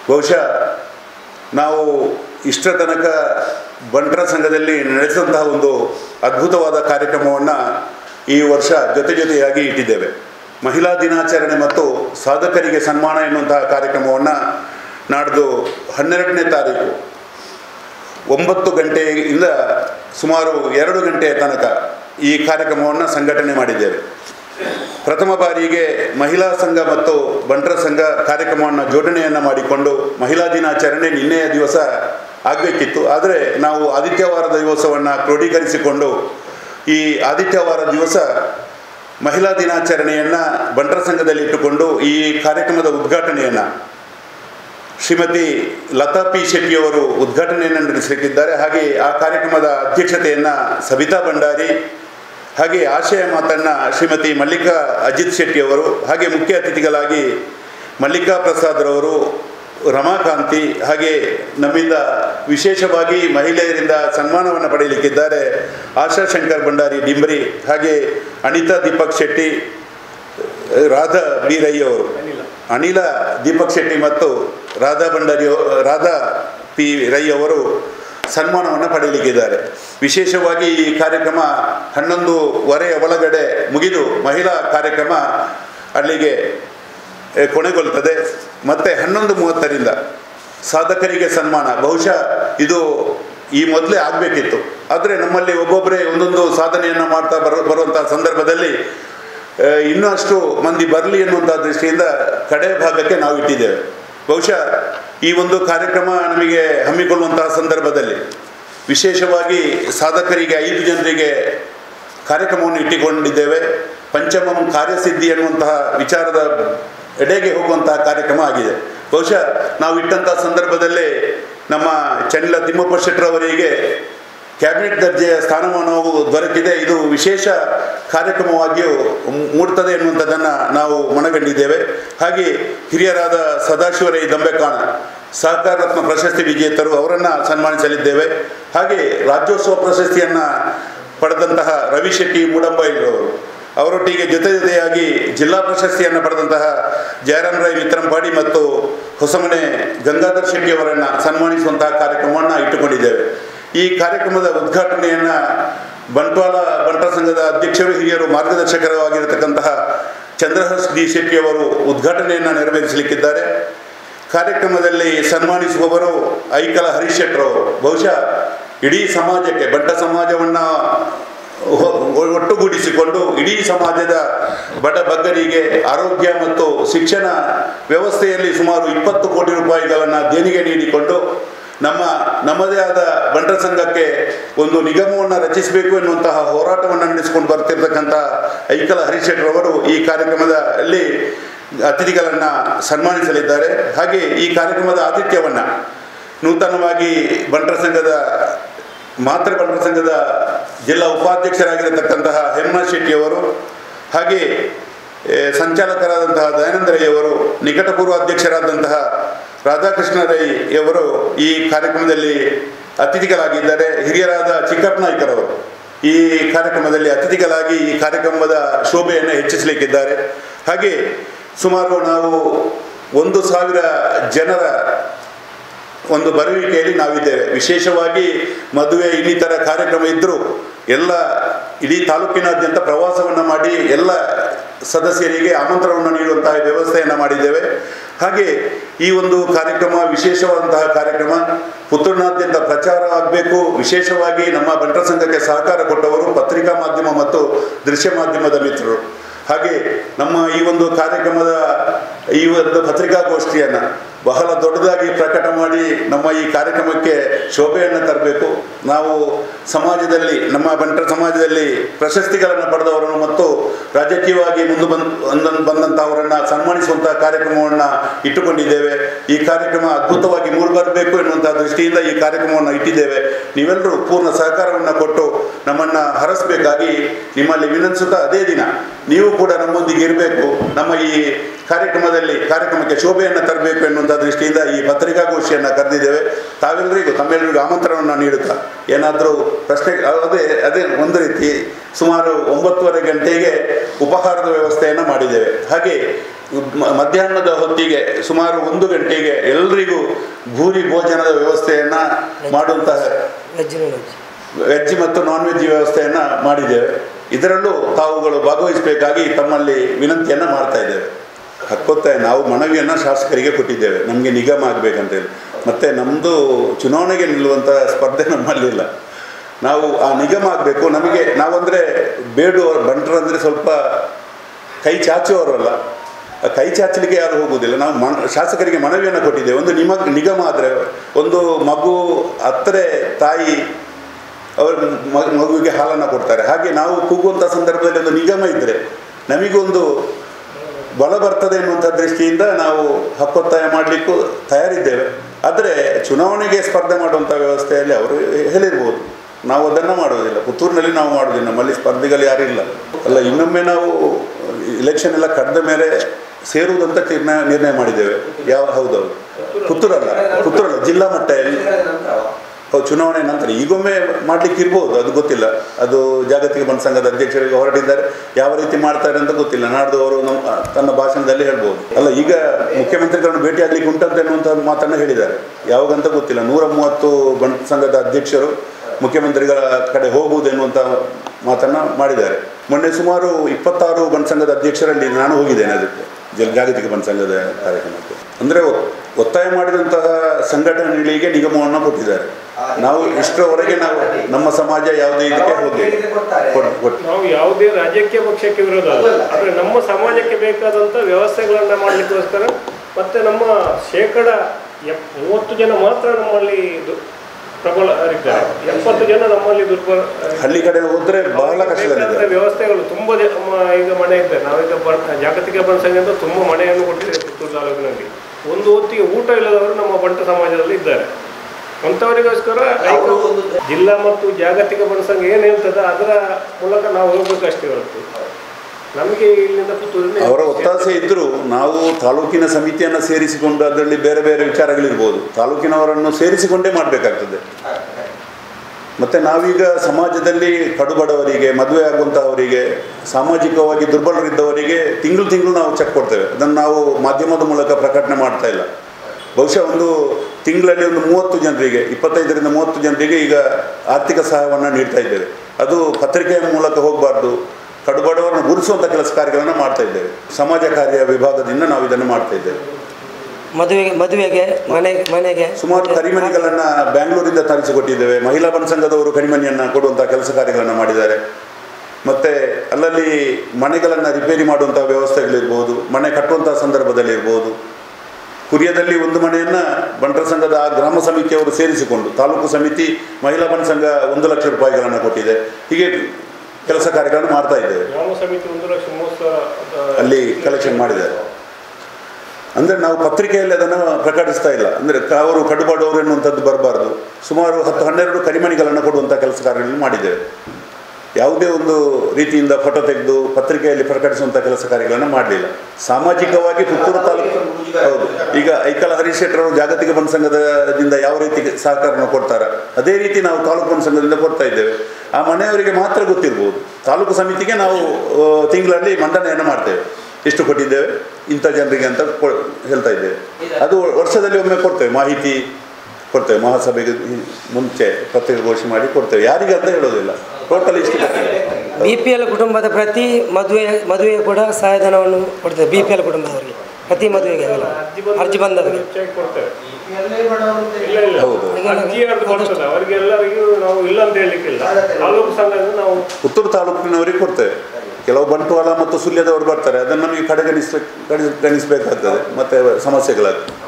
ಬಹುಶಃ ನಾವು ಇಷ್ಟರ ತನಕ ಬಂಟರ ಸಂಘದಲ್ಲಿ ನಡೆಸಿದಂತಹ ಒಂದು ಅದ್ಭುತವಾದ ಕಾರ್ಯಕ್ರಮವನ್ನು ಈ ವರ್ಷ ಜೊತೆ ಜೊತೆಯಾಗಿ ಇಟ್ಟಿದ್ದೇವೆ ಮಹಿಳಾ ದಿನಾಚರಣೆ ಮತ್ತು ಸಾಧಕರಿಗೆ ಸನ್ಮಾನ ಎನ್ನುವಂತಹ ಕಾರ್ಯಕ್ರಮವನ್ನು ನಾಡ್ದು ಹನ್ನೆರಡನೇ ತಾರೀಕು ಒಂಬತ್ತು ಗಂಟೆಯಿಂದ ಸುಮಾರು ಎರಡು ಗಂಟೆಯ ತನಕ ಈ ಕಾರ್ಯಕ್ರಮವನ್ನು ಸಂಘಟನೆ ಮಾಡಿದ್ದೇವೆ ಪ್ರಥಮ ಬಾರಿಗೆ ಮಹಿಳಾ ಸಂಘ ಮತ್ತು ಬಂಟರ ಸಂಘ ಕಾರ್ಯಕ್ರಮವನ್ನು ಜೋಡಣೆಯನ್ನು ಮಾಡಿಕೊಂಡು ಮಹಿಳಾ ದಿನಾಚರಣೆ ನಿನ್ನೆಯ ದಿವಸ ಆಗಬೇಕಿತ್ತು ಆದರೆ ನಾವು ಆದಿತ್ಯವಾರದ ದಿವಸವನ್ನು ಕ್ರೋಢೀಕರಿಸಿಕೊಂಡು ಈ ಆದಿತ್ಯವಾರ ದಿವಸ ಮಹಿಳಾ ದಿನಾಚರಣೆಯನ್ನು ಬಂಟರ ಸಂಘದಲ್ಲಿ ಇಟ್ಟುಕೊಂಡು ಈ ಕಾರ್ಯಕ್ರಮದ ಉದ್ಘಾಟನೆಯನ್ನು ಶ್ರೀಮತಿ ಲತಾ ಪಿ ಶೆಟ್ಟಿಯವರು ಉದ್ಘಾಟನೆಯನ್ನು ನಡೆಸಲಿಕ್ಕಿದ್ದಾರೆ ಹಾಗೆ ಆ ಕಾರ್ಯಕ್ರಮದ ಅಧ್ಯಕ್ಷತೆಯನ್ನು ಸಬಿತಾ ಭಂಡಾರಿ ಹಾಗೆ ಆಶಯ ಮಾತನ್ನು ಶ್ರೀಮತಿ ಮಲ್ಲಿಕಾ ಅಜಿತ್ ಶೆಟ್ಟಿಯವರು ಹಾಗೆ ಮುಖ್ಯ ಅತಿಥಿಗಳಾಗಿ ಮಲ್ಲಿಕಾ ಪ್ರಸಾದ್ರವರು ರಮಾಕಾಂತಿ ಹಾಗೆ ನಮ್ಮಿಂದ ವಿಶೇಷವಾಗಿ ಮಹಿಳೆಯರಿಂದ ಸನ್ಮಾನವನ್ನು ಪಡೆಯಲಿಕ್ಕಿದ್ದಾರೆ ಆಶಾ ಶಂಕರ್ ಭಂಡಾರಿ ಡಿಂಬರಿ ಹಾಗೆ ಅನಿತಾ ದೀಪಕ್ ಶೆಟ್ಟಿ ರಾಧಾ ಬಿ ರೈ ಅವರು ಅನಿಲ ದೀಪಕ್ ಶೆಟ್ಟಿ ಮತ್ತು ರಾಧಾ ಭಂಡಾರಿ ರಾಧಾ ಪಿ ರೈ ಅವರು ಸನ್ಮಾನವನ್ನು ಪಡೆಯಲಿಕ್ಕಿದ್ದಾರೆ ವಿಶೇಷವಾಗಿ ಈ ಕಾರ್ಯಕ್ರಮ ಹನ್ನೊಂದುವರೆಯ ಒಳಗಡೆ ಮುಗಿದು ಮಹಿಳಾ ಕಾರ್ಯಕ್ರಮ ಅಲ್ಲಿಗೆ ಎ, ಕೊನೆಗೊಳ್ತದೆ ಮತ್ತು ಹನ್ನೊಂದು ಮೂವತ್ತರಿಂದ ಸಾಧಕರಿಗೆ ಸನ್ಮಾನ ಬಹುಶಃ ಇದು ಈ ಮೊದಲೇ ಆಗಬೇಕಿತ್ತು ಆದರೆ ನಮ್ಮಲ್ಲಿ ಒಬ್ಬೊಬ್ಬರೇ ಒಂದೊಂದು ಸಾಧನೆಯನ್ನು ಮಾಡ್ತಾ ಬರೋ ಬರುವಂಥ ಸಂದರ್ಭದಲ್ಲಿ ಆ, ಇನ್ನೂ ಅಷ್ಟು ಮಂದಿ ಬರಲಿ ಎನ್ನುವಂಥ ದೃಷ್ಟಿಯಿಂದ ಕಡೆ ಭಾಗಕ್ಕೆ ನಾವು ಇಟ್ಟಿದ್ದೇವೆ ಬಹುಶಃ ಈ ಒಂದು ಕಾರ್ಯಕ್ರಮ ನಮಗೆ ಹಮ್ಮಿಕೊಳ್ಳುವಂತಹ ಸಂದರ್ಭದಲ್ಲಿ ವಿಶೇಷವಾಗಿ ಸಾಧಕರಿಗೆ ಐದು ಜನರಿಗೆ ಕಾರ್ಯಕ್ರಮವನ್ನು ಇಟ್ಟುಕೊಂಡಿದ್ದೇವೆ ಪಂಚಮಂ ಕಾರ್ಯಸಿದ್ಧಿ ಎನ್ನುವಂತಹ ವಿಚಾರದ ಎಡೆಗೆ ಹೋಗುವಂತಹ ಕಾರ್ಯಕ್ರಮ ಆಗಿದೆ ಬಹುಶಃ ನಾವು ಇಟ್ಟಂತಹ ಸಂದರ್ಭದಲ್ಲೇ ನಮ್ಮ ಚಂಡ್ಲ ತಿಮ್ಮಪ್ಪ ಶೆಟ್ಟರವರಿಗೆ ಕ್ಯಾಬಿನೆಟ್ ದರ್ಜೆಯ ಸ್ಥಾನಮಾನವು ದೊರಕಿದೆ ಇದು ವಿಶೇಷ ಕಾರ್ಯಕ್ರಮವಾಗಿಯೂ ಮೂಡ್ತದೆ ಎನ್ನುವಂಥದ್ದನ್ನು ನಾವು ಮನಗಂಡಿದ್ದೇವೆ ಹಾಗೆ ಹಿರಿಯರಾದ ಸದಾಶಿವರೈ ದಂಬೆಕಾಣ ಸಹಕಾರ ರತ್ನ ಪ್ರಶಸ್ತಿ ವಿಜೇತರು ಅವರನ್ನು ಸನ್ಮಾನಿಸಲಿದ್ದೇವೆ ಹಾಗೆ ರಾಜ್ಯೋತ್ಸವ ಪ್ರಶಸ್ತಿಯನ್ನು ಪಡೆದಂತಹ ರವಿ ಶೆಟ್ಟಿ ಮೂಡಂಬೈಲರವರು ಅವರೊಟ್ಟಿಗೆ ಜೊತೆ ಜೊತೆಯಾಗಿ ಜಿಲ್ಲಾ ಪ್ರಶಸ್ತಿಯನ್ನು ಪಡೆದಂತಹ ಜಯರಾಮ್ ರಾಯ್ ವಿಕ್ರಂಪಾಡಿ ಮತ್ತು ಹೊಸಮನೆ ಗಂಗಾಧರ್ ಶೆಟ್ಟಿ ಅವರನ್ನು ಸನ್ಮಾನಿಸುವಂತಹ ಕಾರ್ಯಕ್ರಮವನ್ನು ಇಟ್ಟುಕೊಂಡಿದ್ದೇವೆ ಈ ಕಾರ್ಯಕ್ರಮದ ಉದ್ಘಾಟನೆಯನ್ನು ಬಂಟ್ವಾಳ ಬಂಟ ಸಂಘದ ಅಧ್ಯಕ್ಷರು ಹಿರಿಯರು ಮಾರ್ಗದರ್ಶಕರಾಗಿರತಕ್ಕಂತಹ ಚಂದ್ರಹರ್ಷ್ ಡಿ ಶೆಟ್ಟಿ ಅವರು ಉದ್ಘಾಟನೆಯನ್ನು ನೆರವೇರಿಸಲಿಕ್ಕಿದ್ದಾರೆ ಕಾರ್ಯಕ್ರಮದಲ್ಲಿ ಸನ್ಮಾನಿಸುವವರು ಐಕಲ ಹರೀಶ್ ಶೆಟ್ಟರವರು ಬಹುಶಃ ಇಡೀ ಸಮಾಜಕ್ಕೆ ಬಂಟ ಸಮಾಜವನ್ನು ಒಟ್ಟುಗೂಡಿಸಿಕೊಂಡು ಇಡೀ ಸಮಾಜದ ಬಡ ಬಗ್ಗರಿಗೆ ಆರೋಗ್ಯ ಮತ್ತು ಶಿಕ್ಷಣ ವ್ಯವಸ್ಥೆಯಲ್ಲಿ ಸುಮಾರು ಇಪ್ಪತ್ತು ಕೋಟಿ ರೂಪಾಯಿಗಳನ್ನು ದೇಣಿಗೆ ನೀಡಿಕೊಂಡು ನಮ್ಮ ನಮ್ಮದೇ ಆದ ಬಂಟರ ಸಂಘಕ್ಕೆ ಒಂದು ನಿಗಮವನ್ನು ರಚಿಸಬೇಕು ಎನ್ನುವಂತಹ ಹೋರಾಟವನ್ನು ನಡೆಸಿಕೊಂಡು ಬರ್ತಿರ್ತಕ್ಕಂಥ ಐಕಲ ಹರೀಶ್ ಶೆಟ್ಟರವರು ಈ ಕಾರ್ಯಕ್ರಮದಲ್ಲಿ ಅತಿಥಿಗಳನ್ನು ಸನ್ಮಾನಿಸಲಿದ್ದಾರೆ ಹಾಗೆ ಈ ಕಾರ್ಯಕ್ರಮದ ಆತಿಥ್ಯವನ್ನು ನೂತನವಾಗಿ ಬಂಟರ ಸಂಘದ ಮಾತೃ ಬಂಟರ ಸಂಘದ ಜಿಲ್ಲಾ ಉಪಾಧ್ಯಕ್ಷರಾಗಿರತಕ್ಕಂತಹ ಹೇಮನಾಥ್ ಶೆಟ್ಟಿಯವರು ಹಾಗೆ ಏ, ಸಂಚಾಲಕರಾದಂತಹ ದಯಾನಂದ ರೈ ಅವರು ನಿಕಟಪೂರ್ವ ಅಧ್ಯಕ್ಷರಾದಂತಹ ರಾಧಾಕೃಷ್ಣ ರೈ ಅವರು ಈ ಕಾರ್ಯಕ್ರಮದಲ್ಲಿ ಅತಿಥಿಗಳಾಗಿದ್ದಾರೆ ಹಿರಿಯರಾದ ಚಿಕ್ಕಪ್ಪ ನಾಯ್ಕರವರು ಈ ಕಾರ್ಯಕ್ರಮದಲ್ಲಿ ಅತಿಥಿಗಳಾಗಿ ಈ ಕಾರ್ಯಕ್ರಮದ ಶೋಭೆಯನ್ನು ಹೆಚ್ಚಿಸಲಿಕ್ಕಿದ್ದಾರೆ ಹಾಗೆ ಸುಮಾರು ನಾವು ಒಂದು ಸಾವಿರ ಜನರ ಒಂದು ಬರುವಿಕೆಯಲ್ಲಿ ನಾವಿದ್ದೇವೆ ವಿಶೇಷವಾಗಿ ಮದುವೆ ಇನ್ನಿತರ ಕಾರ್ಯಕ್ರಮ ಇದ್ದರೂ ಎಲ್ಲ ಇಡೀ ತಾಲೂಕಿನಾದ್ಯಂತ ಪ್ರವಾಸವನ್ನು ಮಾಡಿ ಎಲ್ಲ ಸದಸ್ಯರಿಗೆ ಆಮಂತ್ರಣವನ್ನು ನೀಡುವಂತಹ ವ್ಯವಸ್ಥೆಯನ್ನು ಮಾಡಿದ್ದೇವೆ ಹಾಗೆ ಈ ಒಂದು ಕಾರ್ಯಕ್ರಮ ವಿಶೇಷವಾದಂತಹ ಕಾರ್ಯಕ್ರಮ ಪುತ್ತೂರಿನಾದ್ಯಂತ ಪ್ರಚಾರ ಆಗಬೇಕು ವಿಶೇಷವಾಗಿ ನಮ್ಮ ಬಂಟರ ಸಂಘಕ್ಕೆ ಸಹಕಾರ ಕೊಟ್ಟವರು ಪತ್ರಿಕಾ ಮಾಧ್ಯಮ ಮತ್ತು ದೃಶ್ಯ ಮಾಧ್ಯಮದ ಮಿತ್ರರು ಹಾಗೆ ನಮ್ಮ ಈ ಒಂದು ಕಾರ್ಯಕ್ರಮದ ಈ ಒಂದು ಪತ್ರಿಕಾಗೋಷ್ಠಿಯನ್ನು ಬಹಳ ದೊಡ್ಡದಾಗಿ ಪ್ರಕಟ ಮಾಡಿ ನಮ್ಮ ಈ ಕಾರ್ಯಕ್ರಮಕ್ಕೆ ಶೋಭೆಯನ್ನು ತರಬೇಕು ನಾವು ಸಮಾಜದಲ್ಲಿ ನಮ್ಮ ಬಂಟರ ಸಮಾಜದಲ್ಲಿ ಪ್ರಶಸ್ತಿಗಳನ್ನು ಪಡೆದವರನ್ನು ಮತ್ತು ರಾಜಕೀಯವಾಗಿ ಮುಂದೆ ಬಂದು ಬಂದಂಥವರನ್ನು ಸನ್ಮಾನಿಸುವಂತಹ ಕಾರ್ಯಕ್ರಮವನ್ನು ಇಟ್ಟುಕೊಂಡಿದ್ದೇವೆ ಈ ಕಾರ್ಯಕ್ರಮ ಅದ್ಭುತವಾಗಿ ಮೂರು ಬರಬೇಕು ಎನ್ನುವಂತಹ ದೃಷ್ಟಿಯಿಂದ ಈ ಕಾರ್ಯಕ್ರಮವನ್ನು ಇಟ್ಟಿದ್ದೇವೆ ನೀವೆಲ್ಲರೂ ಪೂರ್ಣ ಸಹಕಾರವನ್ನು ಕೊಟ್ಟು ನಮ್ಮನ್ನು ಹರಸಬೇಕಾಗಿ ನಿಮ್ಮಲ್ಲಿ ವಿನಂತಿಸುತ್ತಾ ಅದೇ ದಿನ ನೀವು ಕೂಡ ನಮ್ಮೊಂದಿಗೆ ಇರಬೇಕು ನಮ್ಮ ಈ ಕಾರ್ಯಕ್ರಮದಲ್ಲಿ ಕಾರ್ಯಕ್ರಮಕ್ಕೆ ಶೋಭೆಯನ್ನು ತರಬೇಕು ಎನ್ನುವಂಥ ದೃಷ್ಟಿಯಿಂದ ಈ ಪತ್ರಿಕಾಗೋಷ್ಠಿಯನ್ನು ಕರೆದಿದ್ದೇವೆ ತಾವೆಲ್ಲರಿಗೂ ತಮ್ಮೆಲ್ಲರಿಗೂ ಆಮಂತ್ರಣವನ್ನು ನೀಡುತ್ತಾ ಏನಾದರೂ ಪ್ರಶ್ನೆ ಅದೇ ಅದೇ ಒಂದು ರೀತಿ ಸುಮಾರು ಒಂಬತ್ತುವರೆ ಗಂಟೆಗೆ ಉಪಹಾರದ ವ್ಯವಸ್ಥೆಯನ್ನು ಮಾಡಿದ್ದೇವೆ ಹಾಗೆ ಮ- ಮಧ್ಯಾಹ್ನದ ಹೊತ್ತಿಗೆ ಸುಮಾರು ಒಂದು ಗಂಟೆಗೆ ಎಲ್ರಿಗೂ ಭೂರಿ ಭೋಜನದ ವ್ಯವಸ್ಥೆಯನ್ನು ಮಾಡುವಂತಹ ವೆಜ್ ವೆಜ್ ವೆಜ್ ಮತ್ತು ನಾನ್ ವೆಜ್ ವ್ಯವಸ್ಥೆಯನ್ನು ಮಾಡಿದ್ದೇವೆ ಇದರಲ್ಲೂ ತಾವುಗಳು ಭಾಗವಹಿಸಬೇಕಾಗಿ ತಮ್ಮಲ್ಲಿ ವಿನಂತಿಯನ್ನು ಮಾಡ್ತಾ ಇದ್ದೇವೆ ಹಕ್ಕೊತ್ತಾಯ ನಾವು ಮನವಿಯನ್ನು ಶಾಸಕರಿಗೆ ಕೊಟ್ಟಿದ್ದೇವೆ ನಮಗೆ ನಿಗಮ ಆಗಬೇಕಂತೇಳಿ ಮತ್ತು ನಮ್ಮದು ಚುನಾವಣೆಗೆ ನಿಲ್ಲುವಂಥ ಸ್ಪರ್ಧೆ ನಮ್ಮಲ್ಲಿಲ್ಲ ನಾವು ಆ ನಿಗಮ ಆಗಬೇಕು ನಮಗೆ ನಾವಂದರೆ ಬೇಡುವವರು ಬಂಟರಂದರೆ ಸ್ವಲ್ಪ ಕೈ ಚಾಚುವವರಲ್ಲ ಆ ಕೈ ಚಾಚಲಿಕ್ಕೆ ಯಾರು ಹೋಗುವುದಿಲ್ಲ ನಾವು ಮನ ಶಾಸಕರಿಗೆ ಮನವಿಯನ್ನು ಕೊಟ್ಟಿದ್ದೇವೆ ಒಂದು ನಿಮ ನಿಗಮ ಆದರೆ ಒಂದು ಮಗು ಹತ್ತರೆ ತಾಯಿ ಅವರು ಮ- ಮಗುವಿಗೆ ಹಾಲನ್ನು ಕೊಡ್ತಾರೆ ಹಾಗೆ ನಾವು ಕೂಗುವಂಥ ಸಂದರ್ಭದಲ್ಲಿ ಒಂದು ನಿಗಮ ಇದ್ದರೆ ನಮಗೊಂದು ಬಲ ಬರ್ತದೆ ಎನ್ನುವಂಥ ದೃಷ್ಟಿಯಿಂದ ನಾವು ಹಕ್ಕೊತ್ತಾಯ ಮಾಡಲಿಕ್ಕೂ ತಯಾರಿದ್ದೇವೆ ಆದರೆ ಚುನಾವಣೆಗೆ ಸ್ಪರ್ಧೆ ಮಾಡುವಂಥ ವ್ಯವಸ್ಥೆಯಲ್ಲಿ ಅವರು ಹೇಳಿರ್ಬೋದು ನಾವು ಅದನ್ನು ಮಾಡೋದಿಲ್ಲ ಪುತ್ತೂರಿನಲ್ಲಿ ನಾವು ಮಾಡೋದಿಲ್ಲ ನಮ್ಮಲ್ಲಿ ಸ್ಪರ್ಧಿಗಳು ಯಾರೂ ಇಲ್ಲ ಅಲ್ಲ ಇನ್ನೊಮ್ಮೆ ನಾವು ಇಲೆಕ್ಷನ್ ಎಲ್ಲ ಕಳೆದ ಮೇಲೆ ಸೇರುವುದಂತ ತೀರ್ಮಾನ ನಿರ್ಣಯ ಮಾಡಿದ್ದೇವೆ ಯಾವ ಹೌದೌದು ಪುತ್ತೂರಲ್ಲ ಪುತ್ತೂರಲ್ಲ ಜಿಲ್ಲಾ ಮಟ್ಟದಲ್ಲಿ ಹೌದು ಚುನಾವಣೆ ನಂತರ ಈಗೊಮ್ಮೆ ಮಾಡ್ಲಿಕ್ಕೆ ಇರ್ಬೋದು ಅದು ಗೊತ್ತಿಲ್ಲ ಅದು ಜಾಗತಿಕ ಬಂಡ ಸಂಘದ ಅಧ್ಯಕ್ಷರಿಗೆ ಹೊರಟಿದ್ದಾರೆ ಯಾವ ರೀತಿ ಮಾಡ್ತಾರೆ ಅಂತ ಗೊತ್ತಿಲ್ಲ ನಾಡ್ದು ಅವರು ನಮ್ಮ ತನ್ನ ಭಾಷಣದಲ್ಲಿ ಹೇಳ್ಬೋದು ಅಲ್ಲ ಈಗ ಮುಖ್ಯಮಂತ್ರಿಗಳನ್ನು ಭೇಟಿ ಆಗ್ಲಿಕ್ಕೆ ಉಂಟಂತ ಎನ್ನುವಂಥ ಮಾತನ್ನು ಹೇಳಿದ್ದಾರೆ ಯಾವಾಗಂತ ಗೊತ್ತಿಲ್ಲ ನೂರ ಮೂವತ್ತು ಬಂಡ ಸಂಘದ ಅಧ್ಯಕ್ಷರು ಮುಖ್ಯಮಂತ್ರಿಗಳ ಕಡೆ ಹೋಗುವುದು ಎನ್ನುವಂಥ ಮಾತನ್ನು ಮಾಡಿದ್ದಾರೆ ಮೊನ್ನೆ ಸುಮಾರು ಇಪ್ಪತ್ತಾರು ಬಂಡ ಸಂಘದ ಅಧ್ಯಕ್ಷರಲ್ಲಿ ನಾನು ಹೋಗಿದ್ದೇನೆ ಅದಕ್ಕೆ ಜಲ್ ಜಾಗತಿಕ ಬಂಡ ಸಂಘದ ಕಾರ್ಯಕ್ರಮಕ್ಕೆ ಅಂದರೆ ಒತ್ತಾಯ ಮಾಡಿದಂತಹ ಸಂಘಟನೆಗಳಿಗೆ ನಿಗಮವನ್ನು ಕೊಟ್ಟಿದ್ದಾರೆ ನಾವು ಇಷ್ಟರವರೆಗೆ ನಾವು ನಮ್ಮ ಸಮಾಜ ಯಾವುದೇ ಇದಕ್ಕೆ ಹೋಗಿ ನಾವು ಯಾವುದೇ ರಾಜಕೀಯ ಪಕ್ಷಕ್ಕೆ ವಿರೋಧ ಅಲ್ಲ ಆದರೆ ನಮ್ಮ ಸಮಾಜಕ್ಕೆ ಬೇಕಾದಂಥ ವ್ಯವಸ್ಥೆಗಳನ್ನು ಮಾಡಲಿಕ್ಕೋಸ್ಕರ ಮತ್ತೆ ನಮ್ಮ ಶೇಕಡ ಎಪ್ ಮೂವತ್ತು ಜನ ಮಾತ್ರ ನಮ್ಮಲ್ಲಿ ದು- ಪ್ರಬಲರಿದ್ದಾರೆ ಎಪ್ಪತ್ತು ಜನ ನಮ್ಮಲ್ಲಿ ದುರ್ಬಲ ಹಳ್ಳಿ ಕಡೆ ಹೋದ್ರೆ ಬಹಳ ಕಷ್ಟದಲ್ಲಿದ್ದಾರೆ ಬೇಕಾದಂಥ ವ್ಯವಸ್ಥೆಗಳು ತುಂಬ ಜ- ಮ- ಈಗ ಮನೆ ಇದೆ ನಾವೀಗ ಬ ಜಾಗತಿಕ ಬಂಡಸಂಘದಿಂದ ತುಂಬ ಮನೆಯನ್ನು ಕೊಟ್ಟಿದೆ ಪುತ್ತೂರು ತಾಲೂಕಿನಲ್ಲಿ ಒಂದು ಹೊತ್ತಿಗೆ ಊಟ ಇಲ್ಲದವರು ನಮ್ಮ ಬಂಟ ಸಮಾಜದಲ್ಲಿ ಇದ್ದಾರೆ ಅಂಥವರಿಗೋಸ್ಕರ ಅವರು ಒಂದು ಜಿಲ್ಲಾ ಮತ್ತು ಜಾಗತಿಕ ಬಂಡಸಂಘ ಏನು ಹೇಳ್ತದೆ ಅದರ ಮೂಲಕ ನಾವು ಹೋಗ್ಬೇಕಷ್ಟೇ ಹೊರತು ನಮಗೆ ಇಲ್ಲಿಂದ ಪುತ್ತೂರಿನ ಅವರ ಒತ್ತಾಸೆ ಇದ್ದರೂ ನಾವು ತಾಲೂಕಿನ ಸಮಿತಿಯನ್ನು ಸೇರಿಸಿಕೊಂಡು ಅದರಲ್ಲಿ ಬೇರೆ ಬೇರೆ ವಿಚಾರಗಳಿರ್ಬೋದು ತಾಲೂಕಿನವರನ್ನು ಸೇರಿಸಿಕೊಂಡೇ ಮಾಡಬೇಕಾಗ್ತದೆ ಮತ್ತು ನಾವೀಗ ಸಮಾಜದಲ್ಲಿ ಕಡುಬಡವರಿಗೆ ಮದುವೆ ಆಗುವಂಥವರಿಗೆ ಸಾಮಾಜಿಕವಾಗಿ ದುರ್ಬಲರಿದ್ದವರಿಗೆ ತಿಂಗಳು ತಿಂಗಳು ನಾವು ಚೆಕ್ ಕೊಡ್ತೇವೆ ಅದನ್ನು ನಾವು ಮಾಧ್ಯಮದ ಮೂಲಕ ಪ್ರಕಟಣೆ ಮಾಡ್ತಾ ಇಲ್ಲ ಬಹುಶಃ ಒಂದು ತಿಂಗಳಲ್ಲಿ ಒಂದು ಮೂವತ್ತು ಜನರಿಗೆ ಇಪ್ಪತ್ತೈದರಿಂದ ಮೂವತ್ತು ಜನರಿಗೆ ಈಗ ಆರ್ಥಿಕ ಸಹಾಯವನ್ನು ನೀಡ್ತಾ ಇದ್ದೇವೆ ಅದು ಪತ್ರಿಕೆಯ ಮೂಲಕ ಹೋಗಬಾರ್ದು ಕಡುಬಡವರನ್ನು ಗುರುಸುವಂಥ ಕೆಲಸ ಕಾರ್ಯಗಳನ್ನು ಮಾಡ್ತಾ ಇದ್ದೇವೆ ಸಮಾಜ ಕಾರ್ಯ ವಿಭಾಗದಿಂದ ನಾವು ಇದನ್ನು ಮಾಡ್ತಾ ಇದ್ದೇವೆ ಮದುವೆಗೆ ಮದುವೆಗೆ ಮನೆ ಮನೆಗೆ ಸುಮಾರು ಕರಿಮಣಿಗಳನ್ನು ಬ್ಯಾಂಗ್ಳೂರಿಂದ ತರಿಸಿಕೊಟ್ಟಿದ್ದೇವೆ ಮಹಿಳಾ ಬನ ಸಂಘದವರು ಕರಿಮಣಿಯನ್ನು ಕೊಡುವಂಥ ಕೆಲಸ ಕಾರ್ಯಗಳನ್ನು ಮಾಡಿದ್ದಾರೆ ಮತ್ತು ಅಲ್ಲಲ್ಲಿ ಮನೆಗಳನ್ನು ರಿಪೇರಿ ಮಾಡುವಂಥ ವ್ಯವಸ್ಥೆಗಳಿರ್ಬೋದು ಮನೆ ಕಟ್ಟುವಂಥ ಸಂದರ್ಭದಲ್ಲಿ ಇರ್ಬೋದು ಕುರಿಯದಲ್ಲಿ ಒಂದು ಮನೆಯನ್ನು ಬಂಟರ ಸಂಘದ ಆ ಗ್ರಾಮ ಸಮಿತಿಯವರು ಸೇರಿಸಿಕೊಂಡು ತಾಲೂಕು ಸಮಿತಿ ಮಹಿಳಾ ಬನ ಸಂಘ ಒಂದು ಲಕ್ಷ ರೂಪಾಯಿಗಳನ್ನು ಕೊಟ್ಟಿದೆ ಹೀಗೆ ಕೆಲಸ ಕಾರ್ಯಗಳನ್ನು ಮಾಡ್ತಾ ಇದ್ದೇವೆ ಗ್ರಾಮ ಸಮಿತಿ ಒಂದು ಲಕ್ಷ ಮೂವತ್ತು ಸಾವಿರ ಅಲ್ಲಿ ಕಲೆಕ್ಷನ್ ಮಾಡಿದ್ದಾರೆ ಅಂದರೆ ನಾವು ಪತ್ರಿಕೆಯಲ್ಲಿ ಅದನ್ನು ಪ್ರಕಟಿಸ್ತಾ ಇಲ್ಲ ಅಂದರೆ ಅವರು ಕಡುಬಾಡವರು ಎನ್ನುವಂಥದ್ದು ಬರಬಾರ್ದು ಸುಮಾರು ಹತ್ತು ಹನ್ನೆರಡು ಕರಿಮಣಿಗಳನ್ನು ಕೊಡುವಂಥ ಕೆಲಸ ಕಾರ್ಯಗಳನ್ನು ಮಾಡಿದ್ದೇವೆ ಯಾವುದೇ ಒಂದು ರೀತಿಯಿಂದ ಫೋಟೋ ತೆಗೆದು ಪತ್ರಿಕೆಯಲ್ಲಿ ಪ್ರಕಟಿಸುವಂಥ ಕೆಲಸ ಕಾರ್ಯಗಳನ್ನು ಮಾಡಲಿಲ್ಲ ಸಾಮಾಜಿಕವಾಗಿ ಪುತ್ತೂರು ತಾಲೂಕು ಹೌದು ಈಗ ಐಕಲ ಹರೀಶ್ ಶೆಟ್ಟರು ಜಾಗತಿಕ ಬನ್ ಸಂಘದಿಂದ ಯಾವ ರೀತಿ ಸಹಕಾರವನ್ನು ಕೊಡ್ತಾರೆ ಅದೇ ರೀತಿ ನಾವು ತಾಲೂಕು ಬನ್ ಸಂಘದಿಂದ ಕೊಡ್ತಾ ಇದ್ದೇವೆ ಆ ಮನೆಯವರಿಗೆ ಮಾತ್ರ ಗೊತ್ತಿರ್ಬೋದು ತಾಲೂಕು ಸಮಿತಿಗೆ ನಾವು ಆ, ತಿಂಗಳಲ್ಲಿ ಮಂಡನೆಯನ್ನು ಮಾಡ್ತೇವೆ ಇಷ್ಟು ಕೊಟ್ಟಿದ್ದೇವೆ ಇಂಥ ಜನರಿಗೆ ಅಂತ ಕೊ- ಹೇಳ್ತಾ ಇದ್ದೇವೆ ಅದು ವರ್ಷದಲ್ಲಿ ಒಮ್ಮೆ ಕೊಡ್ತೇವೆ ಮಾಹಿತಿ ಕೊಡ್ತೇವೆ ಮಹಾಸಭೆಗೆ ಮುಂಚೆ ಪತ್ರಿಕೆ ಘೋಷಣೆ ಮಾಡಿ ಕೊಡ್ತೇವೆ ಯಾರಿಗೆ ಅಂತ ಹೇಳೋದಿಲ್ಲ ಟೋಟಲ್ ಇಷ್ಟು ಕೊಡ್ತೇವೆ ಬಿ ಪಿ ಎಲ್ ಕುಟುಂಬದ ಪ್ರತಿ ಮದುವೆ ಮದುವೆಗೆ ಕೂಡ ಸಹಾಯಧನವನ್ನು ಕೊಡ್ತೇವೆ ಬಿ ಪಿ ಎಲ್ ಕುಟುಂಬದವರಿಗೆ ಪ್ರತಿ ಮದುವೆಗೆ ಆಗಲ್ಲ. ಅರ್ಜಿ ಬಂದವರಿಗೆ ಚೆಕ್ ಕೊಡ್ತೇವೆ ಎಲ್ಲೇ ಬಡವರು ಇಲ್ಲ ಇಲ್ಲ ಹೌದು. ಅರ್ಜಿ ಯಾರ್ದು ಬರ್ತದೆ ಅವರಿಗೆ ಎಲ್ಲರಿಗೂ ನಾವು ಇಲ್ಲ ಅಂತ ಹೇಳಲಿಕ್ಕಿಲ್ಲ ತಾಲೂಕು ಸಂಘದಿಂದ ನಾವು ಪುತ್ತೂರು ತಾಲೂಕಿನವರಿಗೆ ಕೊಡ್ತೇವೆ ಕೆಲವು ಬಂಟ್ವಾಳ ಮತ್ತು ಸುಳ್ಯದವರು ಬರ್ತಾರೆ ಅದನ್ನು ನಮಗೆ ಕಡೆಗಣಿಸ ಕಡೆ ಗಣಿಸಬೇಕಾಗ್ತದೆ ಮತ್ತು ಸಮಸ್ಯೆಗಳಾಗ್ತದೆ